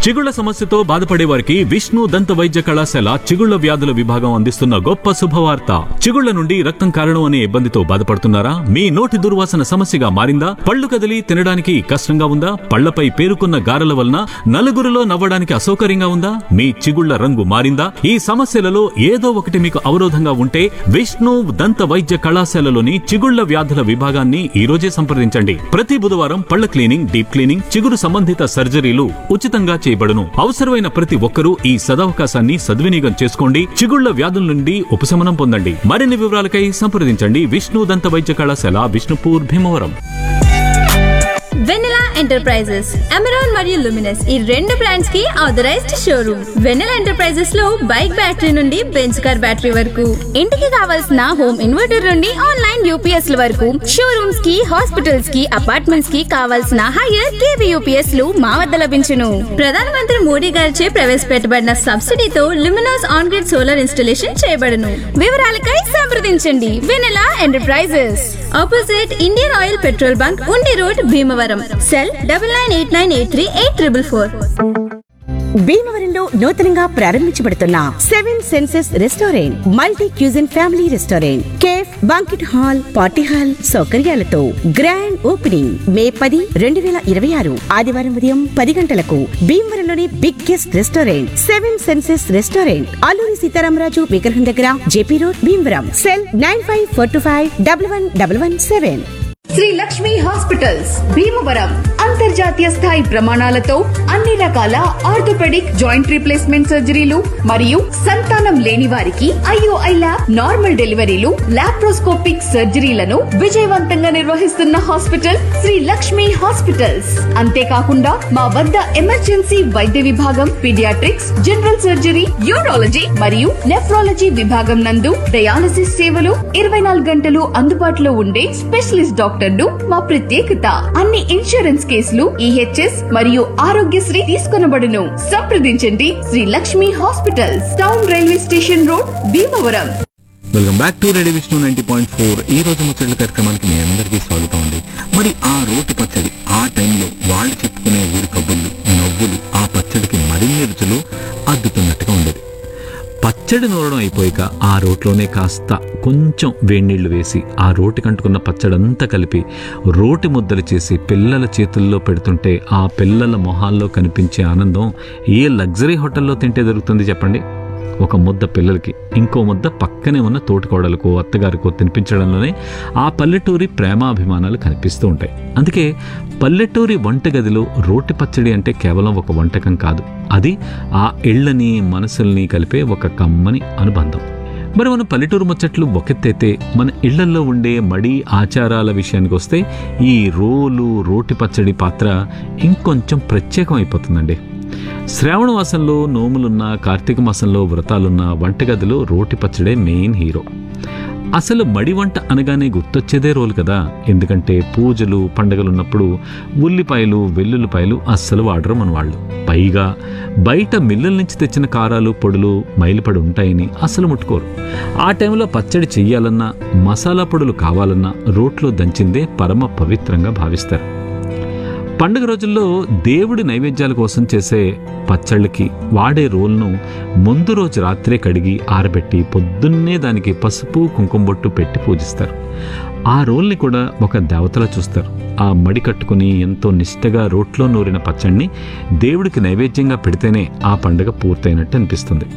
చిగుళ్ల సమస్యతో బాధపడే వారికి విష్ణు దంత వైద్య కళాశాల చిగుళ్ల వ్యాధుల విభాగం అందిస్తున్న గొప్ప శుభవార్త చిగుళ్ల నుండి రక్తం కారణం అనే ఇబ్బందితో బాధపడుతున్నారా మీ నోటి దుర్వాసన సమస్యగా మారిందా పళ్ళు కదిలి తినడానికి కష్టంగా ఉందా పళ్లపై పేరుకున్న గారెల వలన నలుగురిలో నవ్వడానికి అసౌకర్యంగా ఉందా మీ చిగుళ్ల రంగు మారిందా ఈ సమస్యలలో ఏదో ఒకటి మీకు అవరోధంగా ఉంటే విష్ణు దంత వైద్య కళాశాలలోని చిగుళ్ల వ్యాధుల విభాగాన్ని ఈ రోజే సంప్రదించండి ప్రతి బుధవారం పళ్ల క్లీనింగ్ డీప్ క్లీనింగ్ చిగురు సంబంధిత సర్జరీలు ఉచితంగా చేయబడును అవసరమైన ప్రతి ఒక్కరూ ఈ సదవకాశాన్ని సద్వినియోగం చేసుకోండి చిగుళ్ల వ్యాధుల నుండి ఉపశమనం పొందండి మరిన్ని వివరాలకై సంప్రదించండి విష్ణు దంత వైద్య కళాశాల విష్ణుపూర్ భీమవరం వెన్నెలా ఎంటర్ప్రైజెస్ అమెరాన్ మరియు లుమినస్ ఈ రెండు బ్రాండ్స్ కి ఆథరైజ్డ్ షోరూమ్ వెన్నెలా ఎంటర్ప్రైజెస్ లో బైక్ బ్యాటరీ నుండి బెంచ్ కార్ బ్యాటరీ వరకు ఇంటికి కావాల్సిన హోమ్ ఇన్వర్టర్ నుండి ఆన్లైన్ యూపీఎస్ ల వరకు షోరూమ్స్ కి హాస్పిటల్స్ కి అపార్ట్మెంట్స్ కి కావాల్సిన హైయర్ కేవీ యూపీఎస్ లు మా వద్ద లభించును ప్రధానమంత్రి మోడీ గారిచే ప్రవేశపెట్టబడిన సబ్సిడీతో Luminous on grid solar installation చేయబడును వివరాలకై సంప్రదించండి Vennela enterprises opposite Indian Oil petrol bunk Undi road Bhimavaram cell double nine eight nine eight three eight triple four భీమవరంలో నూతనంగా ప్రారంభించబడుతున్న Seven Senses restaurant multi cuisine family restaurant cafe banquet hall party hall సౌకర్యాలతో grand opening May పది రెండు వేల ఇరవై ఆరు ఆదివారం ఉదయం పది గంటలకు భీమవరంలోని biggest restaurant Seven Senses restaurant Alluri Sitaramaraju విగ్రహం దగ్గర JP road Bhimavaram cell nine five four two five double one double one seven Sri Lakshmi hospitals Bhimavaram అంతర్జాతీయ స్థాయి ప్రమాణాలతో అన్ని రకాల ఆర్థోపెడిక్ జాయింట్ రీప్లేస్మెంట్ సర్జరీలు మరియు సంతానం లేని వారికి ఐఓఐ ల్యాబ్ నార్మల్ డెలివరీలు లాప్రోస్కోపిక్ సర్జరీలను విజయవంతంగా నిర్వహిస్తున్న హాస్పిటల్ శ్రీ లక్ష్మి హాస్పిటల్స్ అంతేకాకుండా మా వద్ద ఎమర్జెన్సీ వైద్య విభాగం పీడియాట్రిక్స్ జనరల్ సర్జరీ యూరాలజీ మరియు నెఫ్రాలజీ విభాగం నందు డయాలసిస్ సేవలు ఇరవై నాలుగు గంటలు అందుబాటులో ఉండే స్పెషలిస్ట్ డాక్టర్లు మా ప్రత్యేకత అన్ని ఇన్సూరెన్స్ కేసులు ఈహెచ్ఎస్ మరియు ఆరోగ్యశ్రీ తీసుకొనబడును సంప్రదించండి Sri Lakshmi hospitals town railway station road Bhimavaram welcome back to ready Vishnu ninety point four ఈ రోజు ముచ్చట్ల కార్యక్రమానికి మీ అందరికీ స్వాగతం అండి మరి ఆ రోటి పచ్చడి ఆ టైంలో వాళ్ళు చెప్పుకునే ఊరి కబుర్లు నవ్వులు ఆ పచ్చడికి మరిన్ని రుచులు అద్దుతున్నట్టుగా ఉండేది పచ్చడి నూరడం అయిపోయాక ఆ రోట్లోనే కాస్త కొంచెం వేడినీళ్లు వేసి ఆ రోటి కంటుకున్న పచ్చడంతా కలిపి రోటి ముద్దలు చేసి పిల్లల చేతుల్లో పెడుతుంటే ఆ పిల్లల మొహాల్లో కనిపించే ఆనందం ఏ లగ్జరీ హోటల్లో తింటే దొరుకుతుంది చెప్పండి ఒక ముద్ద పిల్లలకి ఇంకో ముద్ద పక్కనే ఉన్న తోటికోడలకు అత్తగారికో తినిపించడంలోనే ఆ పల్లెటూరి ప్రేమాభిమానాలు కనిపిస్తూ ఉంటాయి అందుకే పల్లెటూరి వంటగదిలో రోటి పచ్చడి అంటే కేవలం ఒక వంటకం కాదు అది ఆ ఇళ్ళని మనసుల్ని కలిపే ఒక కమ్మని అనుబంధం మరి మన పల్లెటూరు ముచ్చట్లు ఒకెత్తైతే మన ఇళ్లల్లో ఉండే మడి ఆచారాల విషయానికి వస్తే ఈ రోలు రోటి పచ్చడి పాత్ర ఇంకొంచెం ప్రత్యేకం అయిపోతుందండి శ్రావణ మాసంలో నోములున్న కార్తీక మాసంలో వ్రతాలున్న వంటగదిలో రోటి పచ్చడే మెయిన్ హీరో అసలు మడి వంట అనగానే గుర్తొచ్చేదే రోలు కదా ఎందుకంటే పూజలు పండగలున్నప్పుడు ఉల్లిపాయలు వెల్లుల్లిపాయలు అస్సలు వాడరు మన వాళ్ళు పైగా బయట మిల్లుల నుంచి తెచ్చిన కారాలు పొడులు మైలుపడి ఉంటాయని అసలు ముట్టుకోరు ఆ టైంలో పచ్చడి చెయ్యాలన్నా మసాలా పొడులు కావాలన్నా రోట్లో దంచిందే పరమ పవిత్రంగా భావిస్తారు పండుగ రోజుల్లో దేవుడి నైవేద్యాల కోసం చేసే పచ్చళ్ళకి వాడే రోల్ను ముందు రోజు రాత్రే కడిగి ఆరబెట్టి పొద్దున్నే దానికి పసుపు కుంకుమ బొట్టు పెట్టి పూజిస్తారు ఆ రోల్ని కూడా ఒక దేవతలా చూస్తారు ఆ మడి కట్టుకుని ఎంతో నిష్టగా రోట్లో నూరిన పచ్చడిని దేవుడికి నైవేద్యంగా పెడితేనే ఆ పండుగ పూర్తయినట్టు అనిపిస్తుంది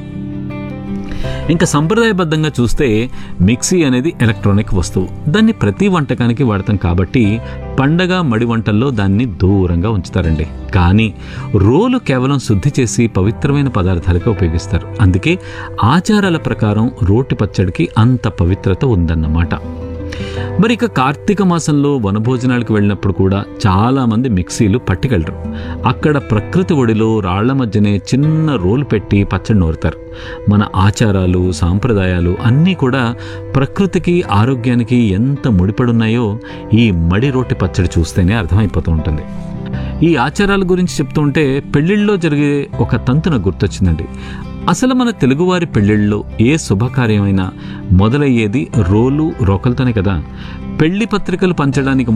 ఇంకా సంప్రదాయబద్ధంగా చూస్తే మిక్సీ అనేది ఎలక్ట్రానిక్ వస్తువు దాన్ని ప్రతి వంటకానికి వాడతాం కాబట్టి పండగ మడి వంటల్లో దాన్ని దూరంగా ఉంచుతారండి కానీ రోలు కేవలం శుద్ధి చేసి పవిత్రమైన పదార్థాలుగా ఉపయోగిస్తారు అందుకే ఆచారాల ప్రకారం రోటి పచ్చడికి అంత పవిత్రత ఉందన్నమాట మరి ఇక కార్తీక మాసంలో వనభోజనాలకు వెళ్ళినప్పుడు కూడా చాలా మంది మిక్సీలు పట్టుకెళ్ళరు అక్కడ ప్రకృతి ఒడిలో రాళ్ల మధ్యనే చిన్న రోలు పెట్టి పచ్చడి నూరుతారు మన ఆచారాలు సాంప్రదాయాలు అన్నీ కూడా ప్రకృతికి ఆరోగ్యానికి ఎంత ముడిపడున్నాయో ఈ మడి రోటి పచ్చడి చూస్తేనే అర్థమైపోతూ ఉంటుంది ఈ ఆచారాల గురించి చెప్తుంటే పెళ్లిళ్ళలో జరిగే ఒక తంతు నాకు గుర్తొచ్చిందండి అసలు మన తెలుగువారి పెళ్లిళ్ళలో ఏ శుభకార్యమైనా మొదలయ్యేది రోలు రోకలతోనే కదా పెళ్లి పత్రికలు పంచడానికి